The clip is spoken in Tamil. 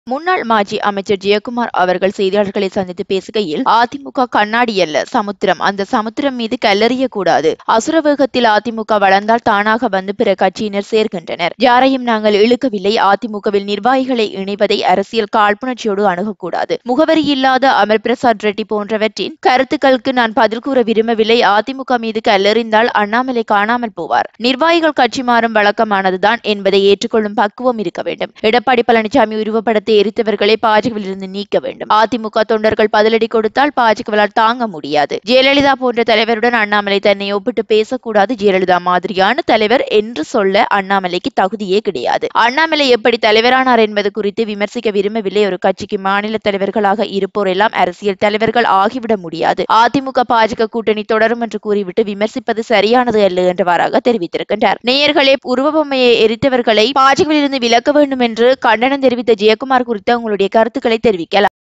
முன்னாள் மாஜி அமைச்சர் ஜெயக்குமார் அவர்கள் செய்தியாளர்களை சந்தித்து பேசுகையில் அதிமுக கண்ணாடி அல்ல சமுத்திரம் அந்த சமுத்திரம் மீது கல்லெறிய கூடாது அசுரவேகத்தில் அதிமுக வளர்ந்தால் தானாக வந்து பிற கட்சியினர் சேர்கின்றனர் யாரையும் நாங்கள் இழுக்கவில்லை அதிமுகவில் நிர்வாகிகளை இணைவதை அரசியல் காழ்ப்புணர்ச்சியோடு அணுகக்கூடாது முகவரி இல்லாத அமர் பிரசாத் ரெட்டி போன்றவற்றின் கருத்துக்களுக்கு நான் பதில் கூற விரும்பவில்லை அதிமுக மீது கல்லெறிந்தால் அண்ணாமலை காணாமல் போவார் நிர்வாகிகள் கட்சி மாறும் வழக்கமானதுதான் என்பதை ஏற்றுக்கொள்ளும் பக்குவம் இருக்க வேண்டும் எடப்பாடி பழனிசாமி உருவப்படத்தை எரித்தவர்களை பாஜகவில் இருந்து நீக்க வேண்டும் அதிமுக தொண்டர்கள் பதிலடி கொடுத்தால் பாஜகவால் தாங்க முடியாது ஜெயலலிதா போன்ற தலைவருடன் அண்ணாமலை தன்னை ஒப்பிட்டு பேசக்கூடாது ஜெயலலிதா மாதிரியான தலைவர் என்று சொல்ல அண்ணாமலைக்கு தகுதியே கிடையாது அண்ணாமலை எப்படி தலைவரானார் என்பது குறித்து விமர்சிக்க விரும்பவில்லை ஒரு கட்சிக்கு மாநில தலைவர்களாக இருப்போர் எல்லாம் அரசியல் தலைவர்கள் ஆகிவிட முடியாது அதிமுக பாஜக கூட்டணி தொடரும் என்று கூறிவிட்டு விமர்சிப்பது சரியானது அல்ல என்றவாறாக தெரிவித்திருக்கின்றார் நேயர்களே உருவபொம்மையை எரித்தவர்களை பாஜகவில் இருந்து விலக்க வேண்டும் என்று கண்டனம் தெரிவித்த ஜெயக்குமார் குறித்து உங்களுடைய கருத்துக்களை தெரிவிக்கலாம்